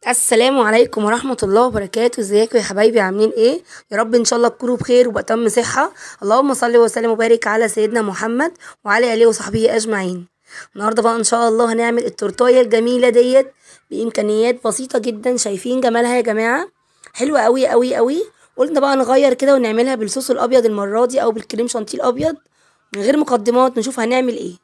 السلام عليكم ورحمة الله وبركاته ازيكم يا حبايبي عاملين ايه يا رب ان شاء الله تكونوا بخير وبأتم صحة اللهم صل وسلم وبارك على سيدنا محمد وعلى اله وصحبه اجمعين النهارده بقى ان شاء الله هنعمل التورتايه الجميله ديت بامكانيات بسيطه جدا شايفين جمالها يا جماعه حلوه قوي قوي قوي قلنا بقى نغير كده ونعملها بالصوص الابيض المره دي او بالكريم شانتيه الابيض من غير مقدمات نشوف هنعمل ايه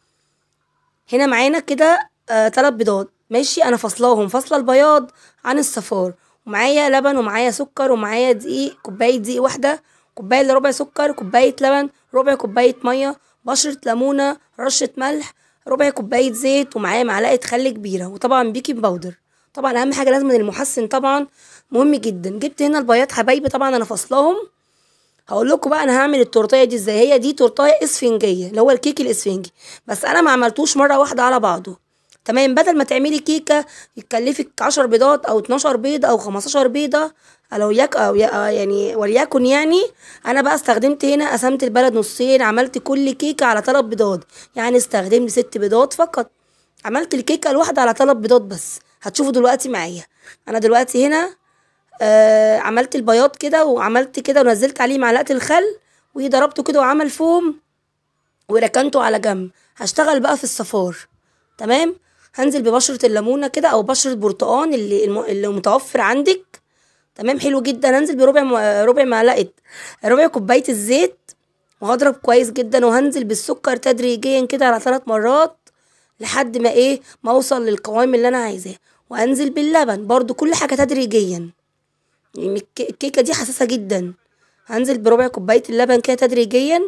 هنا معانا كده آه تلات بيضات ماشي انا فصلاهم فاصله البياض عن الصفار ومعايا لبن ومعايا سكر ومعايا دقيق كوبايه دقيق واحده كوبايه الا ربع سكر كوبايه لبن ربع كوبايه ميه بشره ليمونه رشه ملح ربع كوبايه زيت ومعايا معلقه خل كبيره وطبعا بيكنج باودر طبعا اهم حاجه لازم المحسن طبعا مهم جدا جبت هنا البياض حبايبي طبعا انا فصلاهم هقول لكم بقى انا هعمل التورتيه دي ازاي هي دي تورتيه اسفنجيه اللي هو الكيك الاسفنجي بس انا ما عملتوش مره واحده على بعضه تمام بدل ما تعملي كيكه يكلفك عشر بيضات او اتناشر بيضه او خمستاشر بيضه لو يك او يعني وليكن يعني انا بقى استخدمت هنا قسمت البلد نصين عملت كل كيكه على تلات بيضات يعني استخدمت ست بيضات فقط عملت الكيكه الواحده على تلات بيضات بس هتشوفوا دلوقتي معايا انا دلوقتي هنا آه عملت البياض كده وعملت كده ونزلت عليه معلقه الخل وضربته كده وعمل فوم وركنته على جنب هشتغل بقى في الصفار تمام هنزل ببشرة الليمونة كده أو بشرة برتقان اللي اللي متوفر عندك تمام حلو جدا هنزل بربع م... ربع معلقة ربع كوباية الزيت وهضرب كويس جدا وهنزل بالسكر تدريجيا كده على ثلاث مرات لحد ما ايه ما اوصل للقوام اللي انا عايزاه وانزل باللبن برضو كل حاجة تدريجيا يعني الكيكة دي حساسة جدا هنزل بربع كوباية اللبن كده تدريجيا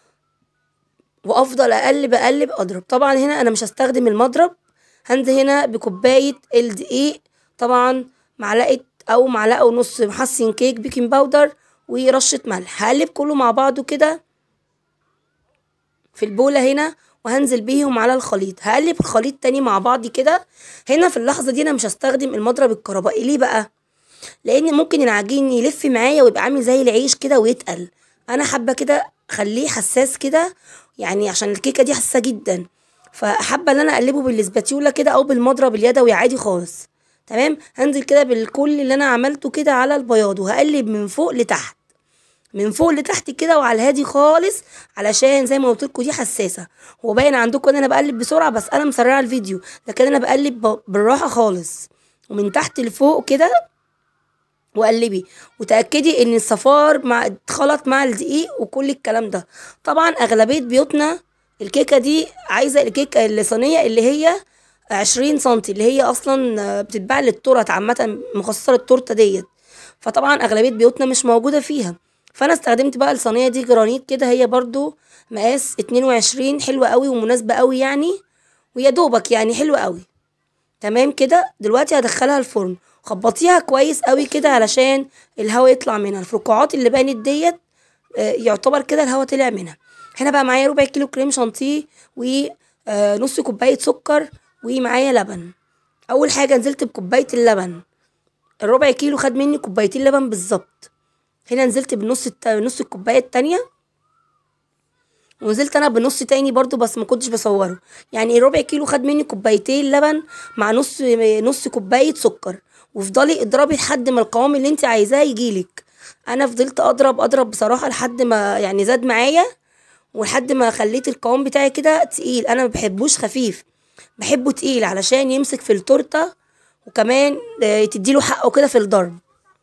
وافضل اقلب اقلب اضرب طبعا هنا انا مش هستخدم المضرب هنزل هنا بكوباية الدقيق طبعا معلقة أو معلقة ونص محسن كيك بيكنج باودر ورشة ملح هقلب كله مع بعضه كده في البولة هنا وهنزل بيهم على الخليط هقلب الخليط تاني مع بعض كده هنا في اللحظة دي أنا مش هستخدم المضرب الكهربائي ليه بقى لأن ممكن العجين يلف معايا ويبقى عامل زي العيش كده ويتقل أنا حابة كده خليه حساس كده يعني عشان الكيكة دي حساسة جدا فحابه ان انا اقلبه بالاسباتيولا كده او بالمضرب اليدوي عادي خالص تمام هنزل كده بالكل اللي انا عملته كده على البياض وهقلب من فوق لتحت من فوق لتحت كده وعلى الهادي خالص علشان زي ما قلت لكم دي حساسه هو باين عندكم ان انا بقلب بسرعه بس انا مسرعه الفيديو لكن انا بقلب بالراحه خالص ومن تحت لفوق كده وقلبي وتاكدي ان الصفار مع اتخلط مع الدقيق وكل الكلام ده طبعا اغلبيه بيوتنا الكيكه دي عايزه الكيكه الصينيه اللي هي عشرين سنتي اللي هي اصلا بتتباع للتورت عامه مخصصه للتورته ديت فطبعا اغلبيه بيوتنا مش موجوده فيها فانا استخدمت بقى الصينيه دي جرانيت كده هي برضو مقاس اتنين وعشرين حلوه قوي ومناسبه قوي يعني ويا دوبك يعني حلوه قوي تمام كده دلوقتي هدخلها الفرن خبطيها كويس قوي كده علشان الهواء يطلع منها الفقاعات اللي بانت ديت يعتبر كده الهواء طلع منها هنا بقى معايا ربع كيلو كريم شانتيه ونص كوبايه سكر ومعايا لبن اول حاجه نزلت بكوبايه اللبن الربع كيلو خد مني كوبايتين لبن بالظبط هنا نزلت بنص الت... نص الكوبايه التانية ونزلت انا بنص تاني برضو بس ما كنتش بصوره يعني ربع كيلو خد مني كوبايتين لبن مع نص نص كوبايه سكر وافضلي اضربي لحد ما القوام اللي انت عايزاه يجيلك انا فضلت اضرب اضرب بصراحه لحد ما يعني زاد معايا ولحد ما خليت القوام بتاعي كده تقيل انا ما بحبوش خفيف بحبه تقيل علشان يمسك في التورته وكمان تديله حقه كده في الضرب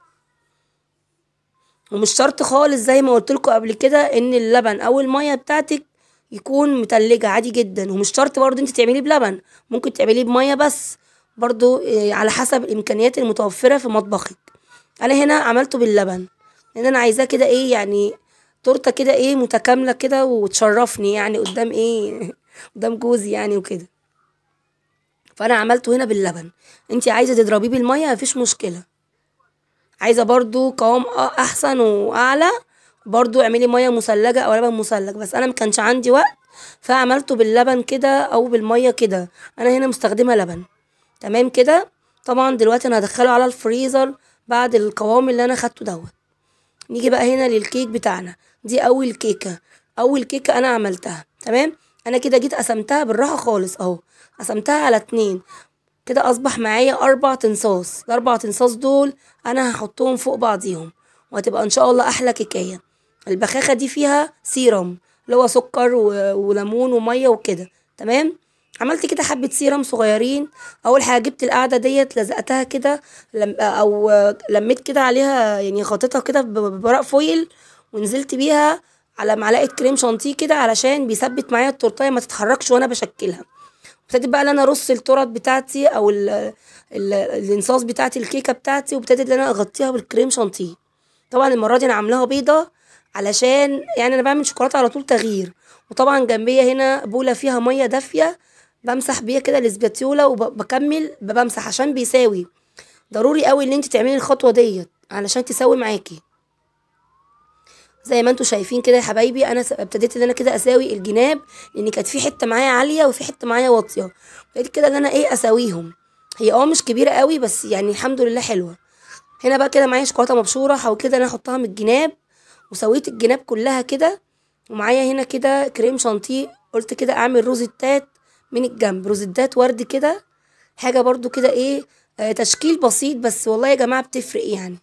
ومش شرط خالص زي ما قلت لكم قبل كده ان اللبن او الميه بتاعتك يكون متلجة عادي جدا ومش شرط برضو انت تعمليه بلبن ممكن تعمليه بميه بس برضو على حسب الامكانيات المتوفره في مطبخك انا هنا عملته باللبن لان انا عايزاه كده ايه يعني تورته كده ايه متكامله كده وتشرفني يعني قدام ايه قدام جوزي يعني وكده فانا عملته هنا باللبن انت عايزه تضربيه بالميه مفيش مشكله عايزه برضو قوام احسن واعلى برضو اعملي ميه مثلجه او لبن مثلج بس انا مكانش عندي وقت فعملته باللبن كده او بالميه كده انا هنا مستخدمه لبن تمام كده طبعا دلوقتي انا هدخله على الفريزر بعد القوام اللي انا خدته دوت نيجي بقى هنا للكيك بتاعنا دي اول كيكه اول كيكه انا عملتها تمام انا كده جيت قسمتها بالراحه خالص اهو قسمتها على اتنين كده اصبح معايا اربع تنصاص الاربع تنصاص دول انا هحطهم فوق بعضيهم وهتبقى ان شاء الله احلى كيكايه البخاخه دي فيها سيرم اللي هو سكر و- وليمون وميه وكده تمام عملت كده حبه سيرم صغيرين اول حاجه جبت القاعده ديت لزقتها كده لم او لميت كده عليها يعني خطيتها كده ب- بورق فويل ونزلت بيها على معلقه كريم شانتيه كده علشان بيثبت معايا التورتايه ما تتحركش وانا بشكلها ابتديت بقى ان انا ارص التورت بتاعتي او ال ال الانصاص بتاعتي الكيكه بتاعتي وابتديت ان انا اغطيها بالكريم شانتيه طبعا المره دي انا عاملاها بيضه علشان يعني انا بعمل شوكولاته على طول تغيير وطبعا جنبيا هنا بوله فيها ميه دافيه بمسح بيها كده الاسباتيولا وبكمل بمسح عشان بيساوي ضروري قوي ان انت تعملي الخطوه ديت علشان تساوي معاكي زي ما انتوا شايفين كده يا حبايبي انا س- ابتديت ان انا كده اساوي الجناب لان كانت في حته معايا عاليه وفي حته معايا واطيه ابتديت كده ان انا ايه اساويهم هي اه مش كبيره قوي بس يعني الحمد لله حلوه هنا بقى كده معايا شوكولاته مبشوره حاولت كده ان انا احطها من الجناب وسويت الجناب كلها كده ومعايا هنا كده كريم شانتيه قلت كده اعمل روزيتات من الجنب روزيتات ورد كده حاجه برضو كده ايه آه تشكيل بسيط بس والله يا جماعه بتفرق يعني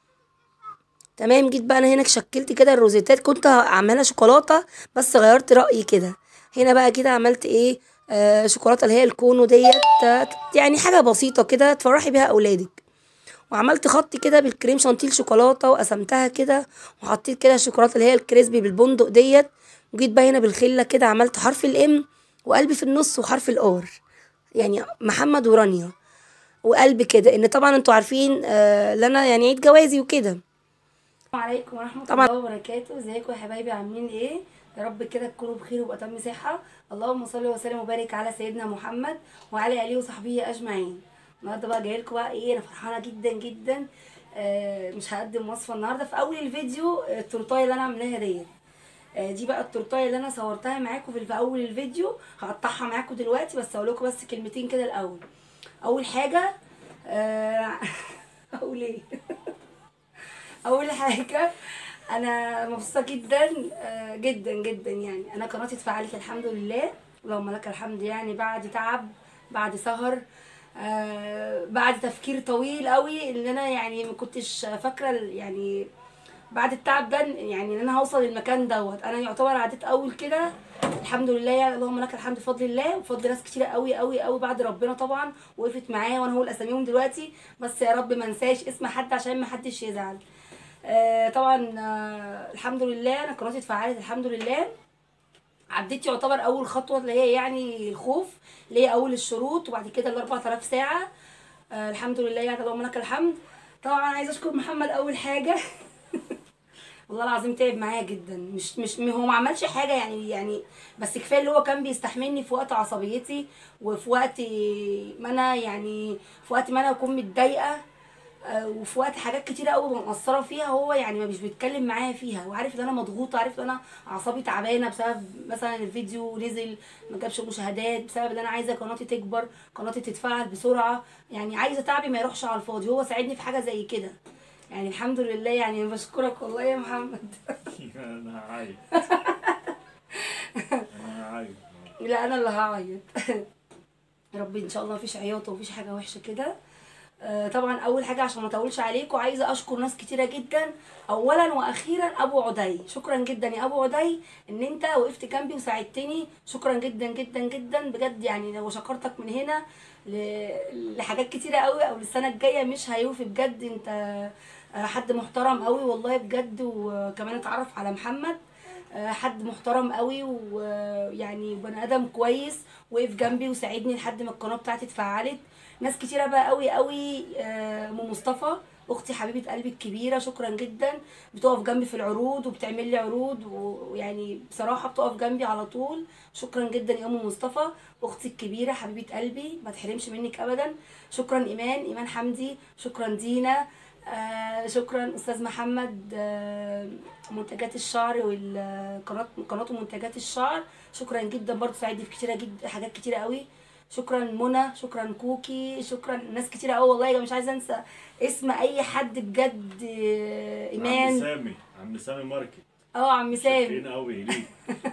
تمام جيت بقى انا هنا شكلت كده الروزيتات كنت عاملها شوكولاته بس غيرت رايي كده هنا بقى كده عملت ايه آه شوكولاته اللي هي الكونو ديت آه، يعني حاجه بسيطه كده تفرحي بيها اولادك وعملت خط كده بالكريم شانتيه شوكولاته وقسمتها كده وحطيت كده الشوكولاته اللي هي الكريسبي بالبندق ديت وجيت بقى هنا بالخله كده عملت حرف الام وقلب في النص وحرف الار يعني محمد ورانيا وقلب كده ان طبعا انتوا عارفين آه ان انا يعني عيد جوازي وكده السلام عليكم ورحمة طبعاً. الله وبركاته ازيكم يا حبايبي عاملين ايه يا رب كده تكونوا بخير وبأتم صحة اللهم صل وسلم وبارك على سيدنا محمد وعلى آله وصحبه أجمعين النهارده بقى جاي لكم بقى ايه انا فرحانة جدا جدا آه مش هقدم وصفة النهارده في أول الفيديو آه، التورتايه اللي أنا عاملاها ديت آه، دي بقى التورتايه اللي انا صورتها معاكم في في اول الفيديو هقطعها معاكم دلوقتي بس اقول لكم بس كلمتين كده الاول اول حاجه آه، اقول ايه اول حاجه انا مبسوطه جدا آه، جدا جدا يعني انا قناتي اتفعلت الحمد لله اللهم لك الحمد يعني بعد تعب بعد سهر آه، بعد تفكير طويل قوي ان انا يعني ما كنتش فاكره ال- يعني بعد التعب ده يعني ان انا هوصل للمكان دوت انا يعتبر عديت اول كده الحمد لله يعني اللهم لك الحمد بفضل الله وبفضل ناس كتيره قوي قوي قوي بعد ربنا طبعا وقفت معايا وانا هقول اساميهم دلوقتي بس يا رب ما انساش اسم حد عشان ما حدش يزعل آه طبعا آه الحمد لله انا قناتي اتفعلت الحمد لله عديت يعتبر اول خطوه اللي هي يعني الخوف اللي هي اول الشروط وبعد كده ال 4000 ساعه آه الحمد لله يعني اللهم لك الحمد طبعا عايزه اشكر محمد اول حاجه والله العظيم تعب معايا جدا مش مش هو ما عملش حاجه يعني يعني بس كفايه اللي هو كان بيستحملني في وقت عصبيتي وفي وقت ما انا يعني في وقت ما انا اكون متضايقه آه، وفي وقت حاجات كتيره قوي مقصره فيها هو يعني ما مش بيتكلم معايا فيها وعارف ان انا مضغوطه عارف ان انا اعصابي تعبانه بسبب مثلا الفيديو نزل ما جابش مشاهدات بسبب ان انا عايزه قناتي تكبر قناتي تتفاعل بسرعه يعني عايزه تعبي ما يروحش على الفاضي هو ساعدني في حاجه زي كده يعني الحمد لله يعني بشكرك والله يا محمد انا هعيط انا هعيط لا انا اللي هعيط يا رب ان شاء الله مفيش عياط ومفيش حاجه وحشه كده آه، طبعا اول حاجه عشان ما اطولش عليكم عايزه اشكر ناس كتيره جدا اولا واخيرا ابو عدي شكرا جدا يا ابو عدي ان انت وقفت جنبي وساعدتني شكرا جدا جدا جدا بجد يعني لو شكرتك من هنا ل- لحاجات كتيره قوي او للسنه الجايه مش هيوفي بجد انت آه، حد محترم قوي والله بجد وكمان اتعرف على محمد آه، حد محترم قوي ويعني بني ادم كويس وقف جنبي وساعدني لحد ما القناه بتاعتي اتفعلت ناس كتيره بقى قوي قوي آه، ام مصطفى اختي حبيبه قلبي الكبيره شكرا جدا بتقف جنبي في العروض وبتعمل لي عروض ويعني بصراحه بتقف جنبي على طول شكرا جدا يا ام مصطفى اختي الكبيره حبيبه قلبي ما تحرمش منك ابدا شكرا ايمان ايمان حمدي شكرا دينا آه شكرا استاذ محمد آه منتجات الشعر والقناه قناته منتجات الشعر شكرا جدا برضو ساعدني في كتيره جدا حاجات كتيره قوي شكرا منى شكرا كوكي شكرا ناس كتيره قوي والله يا جماعة مش عايزه انسى اسم اي حد بجد آه، عم ايمان سامي عم سامي ماركت اه عم سامي شاكرين قوي ليك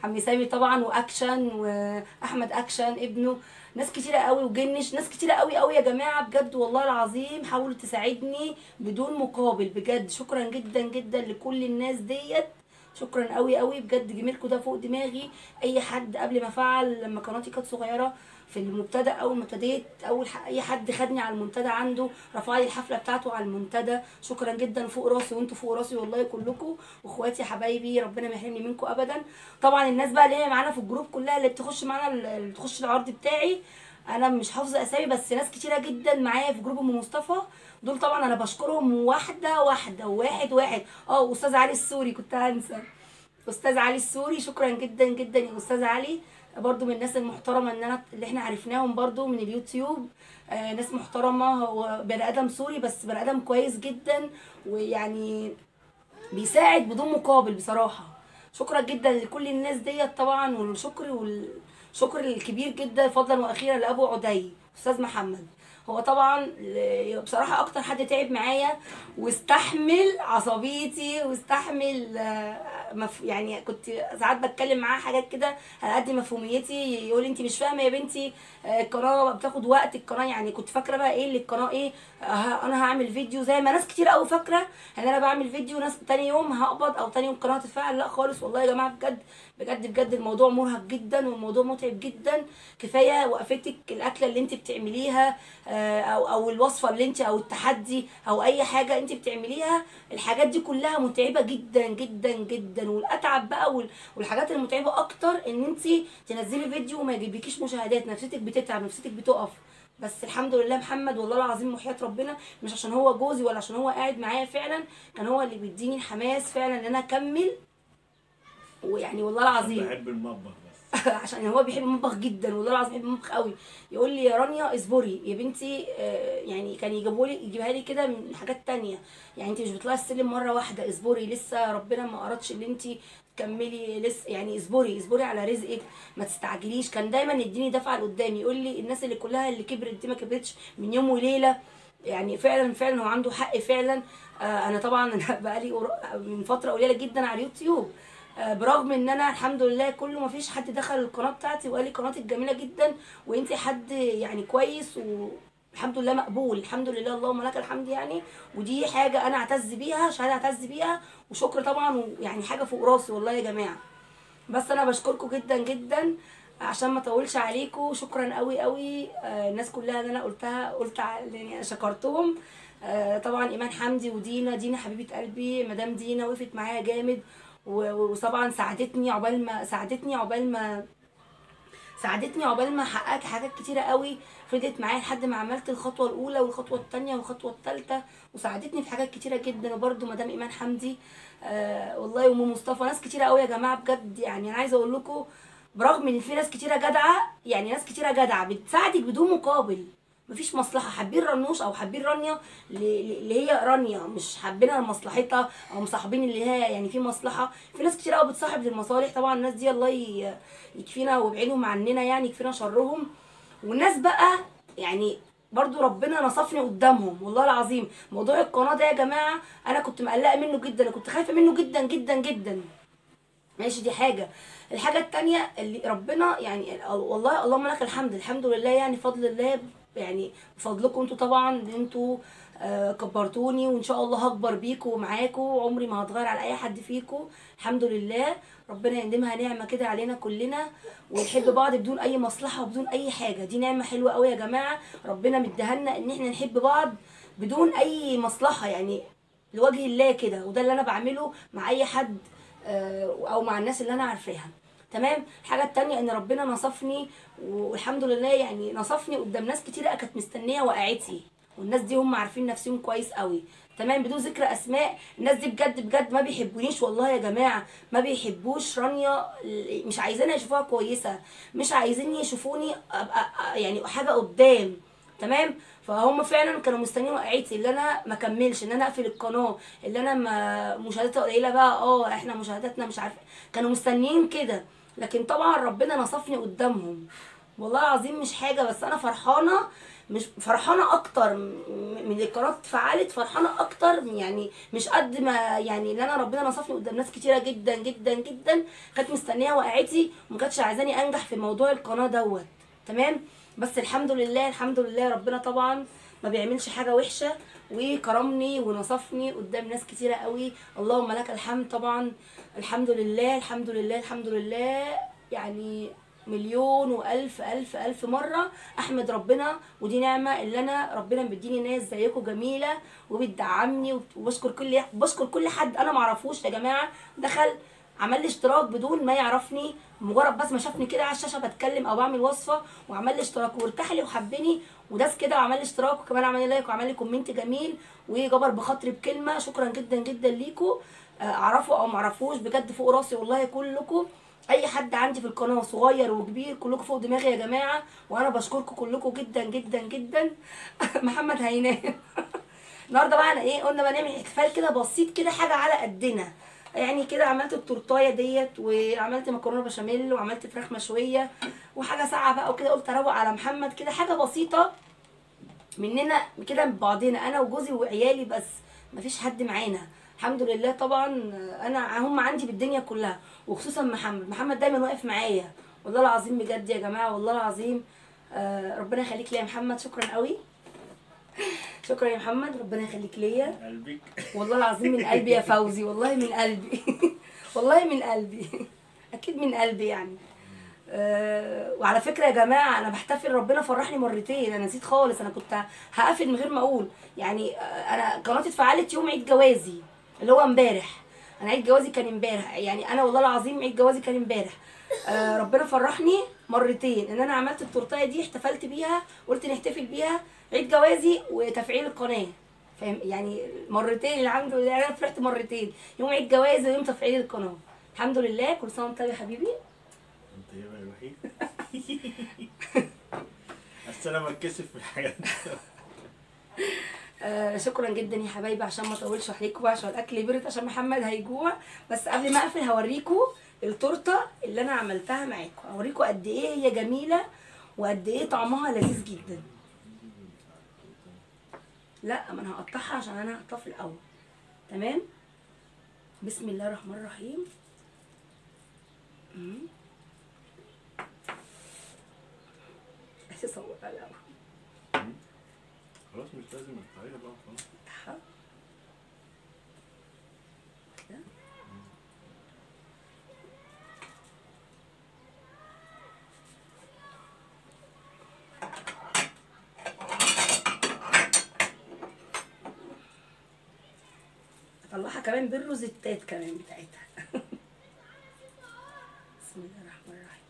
عمي سامي طبعا واكشن واحمد اكشن ابنه ناس كتيرة قوي وجنش ناس كتيرة قوي قوي يا جماعة بجد والله العظيم حاولوا تساعدني بدون مقابل بجد شكرا جدا جدا لكل الناس ديت شكرا قوي قوي بجد جميلكم ده فوق دماغي اي حد قبل ما افعل لما قناتي كانت صغيره في المبتدا اول ما ابتديت اول ح... اي حد خدني على المنتدى عنده رفع لي الحفله بتاعته على المنتدى شكرا جدا فوق راسي وانتوا فوق راسي والله كلكم واخواتي حبايبي ربنا ما يحرمني منكم ابدا طبعا الناس بقى اللي هي معانا في الجروب كلها اللي بتخش معانا ال- اللي بتخش العرض بتاعي انا مش حافظه اسامي بس ناس كتيره جدا معايا في جروب ام مصطفى دول طبعا انا بشكرهم واحده واحده وواحد واحد اه استاذ علي السوري كنت هنسى استاذ علي السوري شكرا جدا جدا يا استاذ علي برضو من الناس المحترمه ان انا اللي احنا عرفناهم برضو من اليوتيوب آه ناس محترمه هو بني ادم سوري بس بني ادم كويس جدا ويعني بيساعد بدون مقابل بصراحه شكرا جدا لكل الناس ديت طبعا والشكر والشكر الكبير جدا فضلا واخيرا لابو عدي استاذ محمد هو طبعا ل- بصراحه اكتر حد تعب معايا واستحمل عصبيتي واستحمل آه، مف... يعني كنت ساعات بتكلم معاه حاجات كده على قد مفهوميتي يقول لي انت مش فاهمه يا بنتي آه، القناه بتاخد وقت القناه يعني كنت فاكره بقى ايه اللي القناه ايه آه، انا هعمل فيديو زي ما ناس كتير قوي فاكره ان انا بعمل فيديو ناس تاني يوم هقبض او تاني يوم القناه هتتفعل لا خالص والله يا جماعه بجد بجد بجد الموضوع مرهق جدا والموضوع متعب جدا كفايه وقفتك الاكله اللي انت بتعمليها آه، او او الوصفه اللي انت او التحدي او اي حاجه انت بتعمليها الحاجات دي كلها متعبه جدا جدا جدا والاتعب بقى وال- والحاجات المتعبه اكتر ان انت تنزلي فيديو وما يجيبلكيش مشاهدات نفسيتك بتتعب نفسيتك بتقف بس الحمد لله محمد والله العظيم وحياة ربنا مش عشان هو جوزي ولا عشان هو قاعد معايا فعلا كان هو اللي بيديني الحماس فعلا ان انا اكمل ويعني والله العظيم بحب المطبخ بس عشان هو بيحب المطبخ جدا والله العظيم بيحب المطبخ قوي يقول لي يا رانيا اصبري يا بنتي آه، يعني كان يجيبوا لي يجيبها لي كده من حاجات تانية يعني انت مش بتطلعي السلم مره واحده اصبري لسه ربنا ما ارادش ان انت تكملي لسه يعني اصبري اصبري على رزقك ما تستعجليش كان دايما يديني دفعه لقدام يقول لي الناس اللي كلها اللي كبرت دي ما كبرتش من يوم وليله يعني فعلا فعلا هو عنده حق فعلا آه انا طبعا انا بقالي قر- من فتره قليله جدا على اليوتيوب آه، برغم ان انا الحمد لله كله ما فيش حد دخل القناه بتاعتي وقال لي قناتك جميله جدا وانت حد يعني كويس والحمد لله مقبول الحمد لله اللهم لك الحمد يعني ودي حاجه انا اعتز بيها شهاده اعتز بيها وشكر طبعا ويعني حاجه فوق راسي والله يا جماعه بس انا بشكركم جدا جدا عشان ما اطولش عليكم شكرا قوي قوي آه، الناس كلها اللي انا قلتها قلت ع- يعني أنا شكرتهم آه، طبعا ايمان حمدي ودينا دينا حبيبه قلبي مدام دينا وقفت معايا جامد و- وطبعا ساعدتني عقبال ما ساعدتني عقبال ما ساعدتني عقبال ما حققت حاجات كتيرة قوي فضلت معايا لحد ما عملت الخطوة الأولى والخطوة التانية والخطوة التالتة وساعدتني في حاجات كتيرة جدا وبرده مدام إيمان حمدي آه والله وأم مصطفى ناس كتيرة قوي يا جماعة بجد يعني أنا عايزة أقول لكم برغم إن في ناس كتيرة جدعة يعني ناس كتيرة جدعة بتساعدك بدون مقابل مفيش مصلحه حابين رنوش او حابين رانيا ل- ل- اللي هي رانيا مش حابينها لمصلحتها او مصاحبين اللي هي يعني في مصلحه في ناس كتير قوي بتصاحب للمصالح طبعا الناس دي الله ي- يكفينا ويبعدهم عننا يعني يكفينا شرهم والناس بقى يعني برضو ربنا نصفني قدامهم والله العظيم موضوع القناه ده يا جماعه انا كنت مقلقه منه جدا انا كنت خايفه منه جدا جدا جدا ماشي دي حاجة الحاجة التانية اللي ربنا يعني والله اللهم لك الحمد الحمد لله يعني فضل الله يعني بفضلكم انتوا طبعا ان انتوا آه، كبرتوني وان شاء الله هكبر بيكوا ومعاكوا وعمري ما هتغير على اي حد فيكوا الحمد لله ربنا يندمها نعمة كده علينا كلنا ونحب بعض بدون اي مصلحة وبدون اي حاجة دي نعمة حلوة قوي يا جماعة ربنا مديهالنا ان احنا نحب بعض بدون اي مصلحة يعني لوجه الله كده وده اللي انا بعمله مع اي حد آه، او مع الناس اللي انا عارفاها تمام الحاجه التانية ان ربنا نصفني والحمد لله يعني نصفني قدام ناس كتير كانت مستنيه وقعتي والناس دي هم عارفين نفسهم كويس قوي تمام بدون ذكر اسماء الناس دي بجد بجد ما بيحبونيش والله يا جماعه ما بيحبوش رانيا مش عايزينها يشوفوها كويسه مش عايزين يشوفوني ابقى يعني حاجه قدام تمام فهم فعلا كانوا مستنيين وقعتي اللي انا ما كملش ان انا اقفل القناه اللي انا ما مشاهداتها قليله بقى اه احنا مشاهداتنا مش عارفه كانوا مستنيين كده لكن طبعا ربنا نصفني قدامهم والله العظيم مش حاجه بس انا فرحانه مش فرحانه اكتر م- من اللي القناه اتفعلت فرحانه اكتر من- يعني مش قد ما يعني اللي انا ربنا نصفني قدام ناس كتيره جدا جدا جدا كانت مستنيه وقعتي وما كانتش عايزاني انجح في موضوع القناه دوت تمام بس الحمد لله الحمد لله ربنا طبعا ما بيعملش حاجه وحشه وكرمني ونصفني قدام ناس كتيره قوي اللهم لك الحمد طبعا الحمد لله الحمد لله الحمد لله يعني مليون والف الف الف مره احمد ربنا ودي نعمه اللي انا ربنا مديني ناس زيكم جميله وبتدعمني وبشكر كل بشكر كل حد انا معرفوش يا جماعه دخل عمل لي اشتراك بدون ما يعرفني مجرد بس ما شافني كده على الشاشه بتكلم او بعمل وصفه وعمل لي اشتراك وارتاح لي وحبني وداس كده وعمل لي اشتراك وكمان عمل لي لايك وعمل لي كومنت جميل وجبر بخاطري بكلمه شكرا جدا جدا ليكم اعرفوا او معرفوش بجد فوق راسي والله كلكم اي حد عندي في القناه صغير وكبير كلكم فوق دماغي يا جماعه وانا بشكركم كلكم جدا جدا جدا محمد هينام النهارده بقى انا ايه قلنا بقى نعمل احتفال كده بسيط كده حاجه على قدنا يعني كده عملت التورتايه ديت وعملت مكرونه بشاميل وعملت فراخ مشويه وحاجه ساقعه بقى وكده قلت اروق على محمد كده حاجه بسيطه مننا كده من بعضنا انا وجوزي وعيالي بس مفيش حد معانا الحمد لله طبعا انا هم عندي بالدنيا كلها وخصوصا محمد محمد دايما واقف معايا والله العظيم بجد يا جماعه والله العظيم آه ربنا يخليك لي يا محمد شكرا قوي شكرا يا محمد ربنا يخليك ليا قلبك والله العظيم من قلبي يا فوزي والله من قلبي والله من قلبي اكيد من قلبي يعني أه وعلى فكره يا جماعه انا بحتفل ربنا فرحني مرتين انا نسيت خالص انا كنت هقفل من غير ما اقول يعني آه، انا قناتي اتفعلت يوم عيد جوازي اللي هو امبارح انا عيد جوازي كان امبارح يعني انا والله العظيم عيد جوازي كان امبارح آه ربنا فرحني مرتين ان انا عملت التورتايه دي احتفلت بيها قلت نحتفل بيها عيد جوازي وتفعيل القناه فاهم يعني مرتين الحمد لله انا فرحت مرتين يوم عيد جوازي ويوم تفعيل القناه الحمد لله كل سنه وانت طيب يا حبيبي انت ايه بقى الوحيد بس انا بتكسف في الحاجات دي. آه شكرا جدا يا حبايبي عشان ما اطولش عليكم بقى عشان الاكل يبرد عشان محمد هيجوع بس قبل ما اقفل هوريكم التورته اللي انا عملتها معاكم هوريكم قد ايه هي جميله وقد ايه طعمها لذيذ جدا لا ما انا هقطعها عشان انا هقطعها في الاول تمام بسم الله الرحمن الرحيم مم. عايزة اصورها الاول خلاص مش لازم الطريقه بقى خلاص بتاعها كده اطلعها كمان بالروزيتات كمان بتاعتها بسم الله الرحمن الرحيم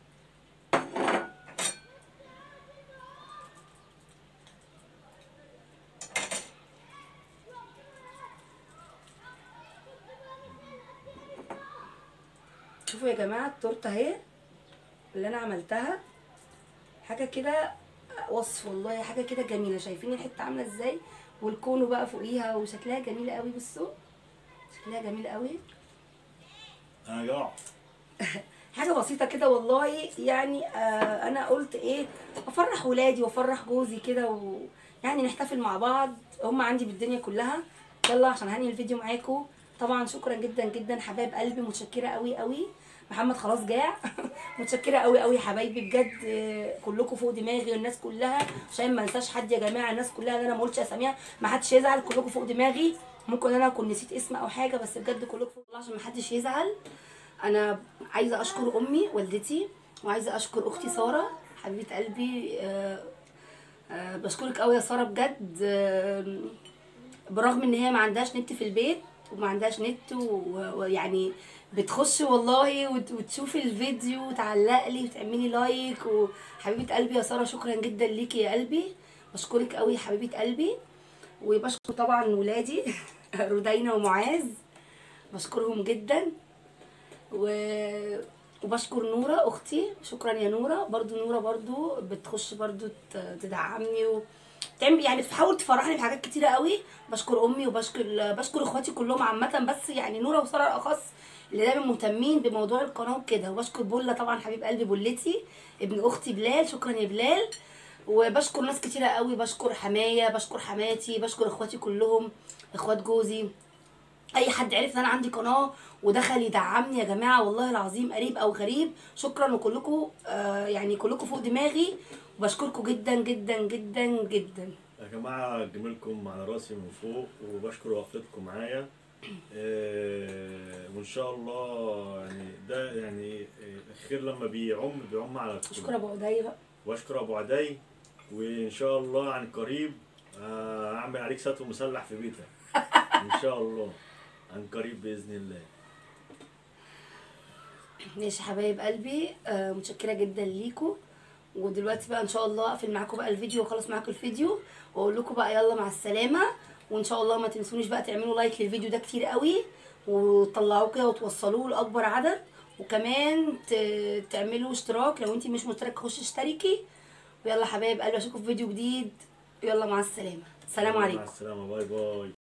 شوفوا يا جماعه التورته اهي اللي انا عملتها حاجه كده وصف والله حاجه كده جميله شايفين الحته عامله ازاي والكونو بقى فوقيها وشكلها جميل قوي بصوا شكلها جميل قوي انا جوع حاجه بسيطه كده والله يعني آه انا قلت ايه افرح ولادي وافرح جوزي كده و يعني نحتفل مع بعض هم عندي بالدنيا كلها يلا عشان هنهي الفيديو معاكم طبعا شكرا جدا جدا حبايب قلبي متشكره قوي قوي محمد خلاص جاع متشكره قوي قوي يا حبايبي بجد آه، كلكم فوق دماغي والناس كلها عشان ما انساش حد يا جماعه الناس كلها اللي انا ما قلتش اساميها ما حدش يزعل كلكم فوق دماغي ممكن انا اكون نسيت اسم او حاجه بس بجد كلكم فوق الله عشان ما حدش يزعل انا عايزه اشكر امي والدتي وعايزه اشكر اختي ساره حبيبه قلبي آه، آه، بشكرك قوي يا ساره بجد آه، برغم ان هي ما عندهاش نت في البيت وما عندهاش نت و- ويعني بتخش والله وت- وتشوف الفيديو وتعلق لي وتعملي لايك وحبيبه قلبي يا ساره شكرا جدا ليكي يا قلبي بشكرك قوي يا حبيبه قلبي وبشكر طبعا ولادي رودينا ومعاذ بشكرهم جدا و... وبشكر نورة أختي شكرا يا نورة برضو نورة برضو بتخش برضو ت- تدعمني و... تعمل يعني بتحاول تفرحني بحاجات كتيرة قوي بشكر أمي وبشكر بشكر إخواتي كلهم عامة بس يعني نورة وسارة الأخص اللي دايما مهتمين بموضوع القناة وكده وبشكر بولا طبعا حبيب قلبي بولتي ابن أختي بلال شكرا يا بلال وبشكر ناس كتيرة قوي بشكر حماية بشكر حماتي بشكر اخواتي كلهم اخوات جوزي اي حد عرف ان انا عندي قناه ودخل يدعمني يا جماعه والله العظيم قريب او غريب شكرا وكلكم آه يعني كلكم فوق دماغي وبشكركم جدا جدا جدا جدا يا جماعة جميلكم على راسي من فوق وبشكر وقفتكم معايا آه، وإن شاء الله يعني ده يعني آه، الخير لما بيعم بيعم على الكل اشكر ابو عدي بقى واشكر ابو عدي وان شاء الله عن قريب آه، اعمل عليك سطو مسلح في بيتك ان شاء الله عن قريب باذن الله ماشي يا حبايب قلبي آه متشكره جدا ليكم ودلوقتي بقى ان شاء الله اقفل معاكم بقى الفيديو واخلص معاكم الفيديو واقول لكم بقى يلا مع السلامه وان شاء الله ما تنسونيش بقى تعملوا لايك للفيديو ده كتير قوي وتطلعوه كده وتوصلوه لاكبر عدد وكمان ت- تعملوا اشتراك لو انت مش مشترك خش اشتركي ويلا حبايب قلبي اشوفكم في فيديو جديد يلا مع السلامه سلام مع عليكم السلامه باي باي